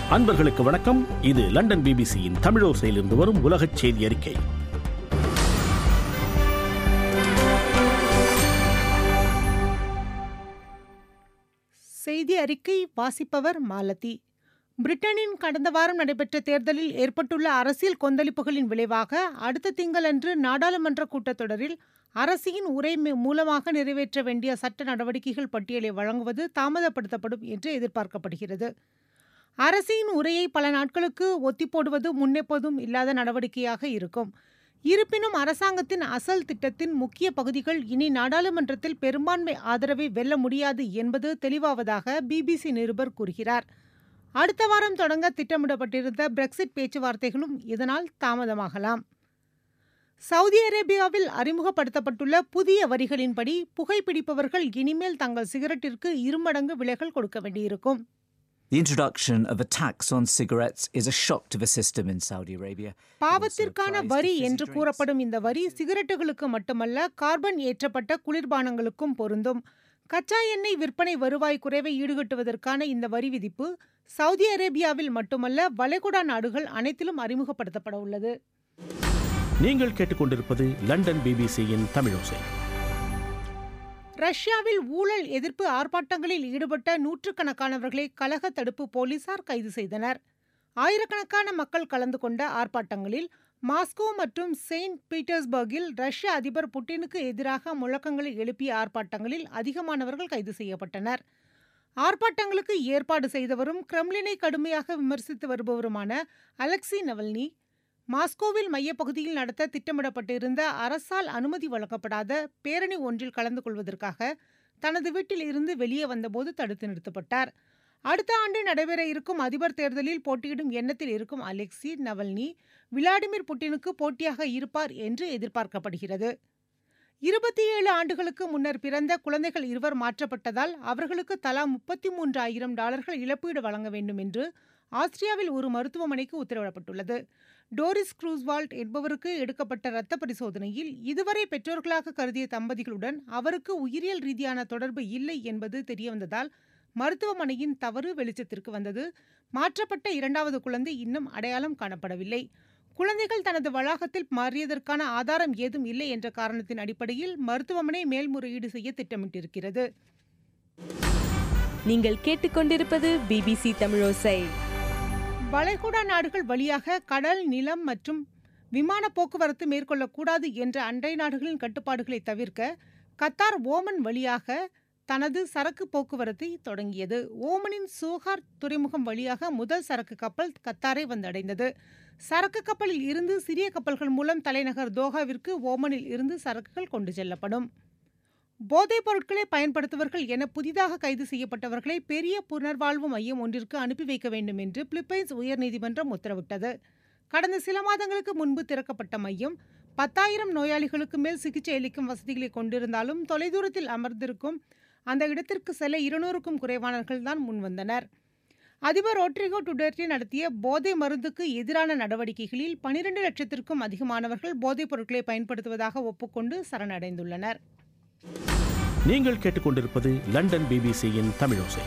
அன்பர்களுக்கு வணக்கம் இது லண்டன் பிபிசியின் தமிழோசையிலிருந்து வரும் உலகச் செய்தி அறிக்கை செய்தி அறிக்கை வாசிப்பவர் மாலதி பிரிட்டனின் கடந்த வாரம் நடைபெற்ற தேர்தலில் ஏற்பட்டுள்ள அரசியல் கொந்தளிப்புகளின் விளைவாக அடுத்த திங்களன்று நாடாளுமன்ற கூட்டத்தொடரில் அரசின் உரை மூ- மூலமாக நிறைவேற்ற வேண்டிய சட்ட நடவடிக்கைகள் பட்டியலை வழங்குவது தாமதப்படுத்தப்படும் என்று எதிர்பார்க்கப்படுகிறது அரசின் உரையை பல நாட்களுக்கு ஒத்திப்போடுவது முன்னெப்போதும் இல்லாத நடவடிக்கையாக இருக்கும் இருப்பினும் அரசாங்கத்தின் அசல் திட்டத்தின் முக்கிய பகுதிகள் இனி நாடாளுமன்றத்தில் பெரும்பான்மை ஆதரவை வெல்ல முடியாது என்பது தெளிவாவதாக பிபிசி நிருபர் கூறுகிறார் அடுத்த வாரம் தொடங்க திட்டமிடப்பட்டிருந்த பிரெக்சிட் பேச்சுவார்த்தைகளும் இதனால் தாமதமாகலாம் சவுதி அரேபியாவில் அறிமுகப்படுத்தப்பட்டுள்ள புதிய வரிகளின்படி புகைப்பிடிப்பவர்கள் இனிமேல் தங்கள் சிகரெட்டிற்கு இருமடங்கு விலைகள் கொடுக்க வேண்டியிருக்கும் The introduction of a tax on cigarettes is a shock to the system in Saudi Arabia. It also பாவத்திற்கான applies to வரி fizzy என்று drinks. கூறப்படும் இந்த வரி சிகரெட்டுகளுக்கு மட்டுமல்ல கார்பன் ஏற்றப்பட்ட குளிர்பானங்களுக்கும் பொருந்தும் கச்சா எண்ணெய் விற்பனை வருவாய் குறைவை ஈடுகட்டுவதற்கான இந்த வரி விதிப்பு சவுதி அரேபியாவில் மட்டுமல்ல வளைகுடா நாடுகள் அனைத்திலும் அறிமுகப்படுத்தப்பட உள்ளது நீங்கள் கேட்டுக்கொண்டிருப்பது லண்டன் பிபிசியின் தமிழோசை ரஷ்யாவில் ஊழல் எதிர்ப்பு ஆர்ப்பாட்டங்களில் ஈடுபட்ட நூற்றுக்கணக்கானவர்களை கலக தடுப்பு போலீசார் கைது செய்தனர் ஆயிரக்கணக்கான மக்கள் கலந்து கொண்ட ஆர்ப்பாட்டங்களில் மாஸ்கோ மற்றும் செயின்ட் பீட்டர்ஸ்பர்கில் ரஷ்ய அதிபர் புட்டினுக்கு எதிராக முழக்கங்களை எழுப்பிய ஆர்ப்பாட்டங்களில் அதிகமானவர்கள் கைது செய்யப்பட்டனர் ஆர்ப்பாட்டங்களுக்கு ஏற்பாடு செய்தவரும் கிரெம்லினை கடுமையாக விமர்சித்து வருபவருமான அலெக்சி நவல்னி மாஸ்கோவில் மையப்பகுதியில் நடத்த திட்டமிடப்பட்டிருந்த அரசால் அனுமதி வழங்கப்படாத பேரணி ஒன்றில் கலந்து கொள்வதற்காக தனது வீட்டில் இருந்து வெளியே வந்தபோது தடுத்து நிறுத்தப்பட்டார் அடுத்த ஆண்டு நடைபெற இருக்கும் அதிபர் தேர்தலில் போட்டியிடும் எண்ணத்தில் இருக்கும் அலெக்சி நவல்னி விளாடிமிர் புட்டினுக்கு போட்டியாக இருப்பார் என்று எதிர்பார்க்கப்படுகிறது இருபத்தி ஏழு ஆண்டுகளுக்கு முன்னர் பிறந்த குழந்தைகள் இருவர் மாற்றப்பட்டதால் அவர்களுக்கு தலா முப்பத்தி மூன்று ஆயிரம் டாலர்கள் இழப்பீடு வழங்க வேண்டும் என்று ஆஸ்திரியாவில் ஒரு மருத்துவமனைக்கு உத்தரவிடப்பட்டுள்ளது டோரிஸ் க்ரூஸ்வால்ட் என்பவருக்கு எடுக்கப்பட்ட இரத்த பரிசோதனையில் இதுவரை பெற்றோர்களாக கருதிய தம்பதிகளுடன் அவருக்கு உயிரியல் ரீதியான தொடர்பு இல்லை என்பது தெரியவந்ததால் மருத்துவமனையின் தவறு வெளிச்சத்திற்கு வந்தது மாற்றப்பட்ட இரண்டாவது குழந்தை இன்னும் அடையாளம் காணப்படவில்லை குழந்தைகள் தனது வளாகத்தில் மாறியதற்கான ஆதாரம் ஏதும் இல்லை என்ற காரணத்தின் அடிப்படையில் மருத்துவமனை மேல்முறையீடு செய்ய திட்டமிட்டிருக்கிறது நீங்கள் கேட்டுக்கொண்டிருப்பது பிபிசி தமிழோசை வளைகுடா நாடுகள் வழியாக கடல் நிலம் மற்றும் விமான போக்குவரத்து மேற்கொள்ளக்கூடாது என்ற அண்டை நாடுகளின் கட்டுப்பாடுகளை தவிர்க்க கத்தார் ஓமன் வழியாக தனது சரக்கு போக்குவரத்தை தொடங்கியது ஓமனின் சோஹார் துறைமுகம் வழியாக முதல் சரக்கு கப்பல் கத்தாரை வந்தடைந்தது சரக்கு கப்பலில் இருந்து சிறிய கப்பல்கள் மூலம் தலைநகர் தோஹாவிற்கு ஓமனில் இருந்து சரக்குகள் கொண்டு செல்லப்படும் போதைப் பொருட்களை பயன்படுத்துவர்கள் என புதிதாக கைது செய்யப்பட்டவர்களை பெரிய புனர்வாழ்வு மையம் ஒன்றிற்கு அனுப்பி வைக்க வேண்டும் என்று பிலிப்பைன்ஸ் உயர்நீதிமன்றம் உத்தரவிட்டது கடந்த சில மாதங்களுக்கு முன்பு திறக்கப்பட்ட மையம் பத்தாயிரம் நோயாளிகளுக்கு மேல் சிகிச்சை அளிக்கும் வசதிகளை கொண்டிருந்தாலும் தொலைதூரத்தில் அமர்ந்திருக்கும் அந்த இடத்திற்கு செல்ல இருநூறுக்கும் குறைவானவர்கள் தான் முன்வந்தனர் அதிபர் ரோட்ரிகோ டுடர்டி நடத்திய போதை மருந்துக்கு எதிரான நடவடிக்கைகளில் பனிரெண்டு லட்சத்திற்கும் அதிகமானவர்கள் போதைப் பொருட்களை பயன்படுத்துவதாக ஒப்புக்கொண்டு சரணடைந்துள்ளனர் நீங்கள் கேட்டுக்கொண்டிருப்பது லண்டன் பிபிசியின் தமிழோசை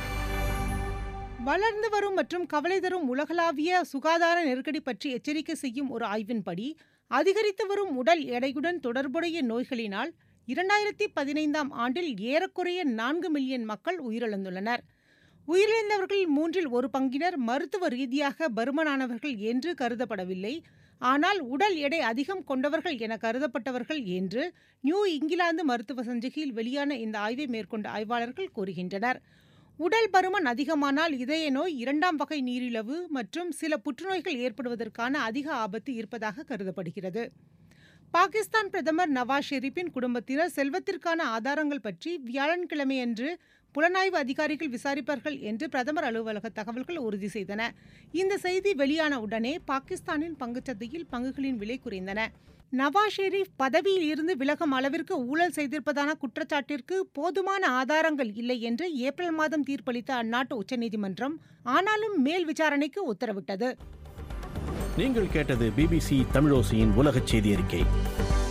வளர்ந்து வரும் மற்றும் கவலை தரும் உலகளாவிய சுகாதார நெருக்கடி பற்றி எச்சரிக்கை செய்யும் ஒரு ஆய்வின்படி அதிகரித்து வரும் உடல் எடையுடன் தொடர்புடைய நோய்களினால் இரண்டாயிரத்தி பதினைந்தாம் ஆண்டில் ஏறக்குறைய நான்கு மில்லியன் மக்கள் உயிரிழந்துள்ளனர் உயிரிழந்தவர்களில் மூன்றில் ஒரு பங்கினர் மருத்துவ ரீதியாக பருமனானவர்கள் என்று கருதப்படவில்லை ஆனால் உடல் எடை அதிகம் கொண்டவர்கள் என கருதப்பட்டவர்கள் என்று நியூ இங்கிலாந்து மருத்துவ சஞ்சிகையில் வெளியான இந்த ஆய்வை மேற்கொண்ட ஆய்வாளர்கள் கூறுகின்றனர் உடல் பருமன் அதிகமானால் இதய நோய் இரண்டாம் வகை நீரிழிவு மற்றும் சில புற்றுநோய்கள் ஏற்படுவதற்கான அதிக ஆபத்து இருப்பதாக கருதப்படுகிறது பாகிஸ்தான் பிரதமர் நவாஸ் ஷெரீப்பின் குடும்பத்தினர் செல்வத்திற்கான ஆதாரங்கள் பற்றி வியாழன்கிழமையன்று புலனாய்வு அதிகாரிகள் விசாரிப்பார்கள் என்று பிரதமர் அலுவலக தகவல்கள் உறுதி செய்தன இந்த செய்தி வெளியான உடனே பாகிஸ்தானின் பங்குச்சந்தையில் பங்குகளின் விலை குறைந்தன நவாஸ் ஷெரீப் பதவியில் இருந்து விலகும் அளவிற்கு ஊழல் செய்திருப்பதான குற்றச்சாட்டிற்கு போதுமான ஆதாரங்கள் இல்லை என்று ஏப்ரல் மாதம் தீர்ப்பளித்த அந்நாட்டு உச்சநீதிமன்றம் ஆனாலும் மேல் விசாரணைக்கு உத்தரவிட்டது நீங்கள் கேட்டது பிபிசி தமிழோசையின் உலகச் செய்தி அறிக்கை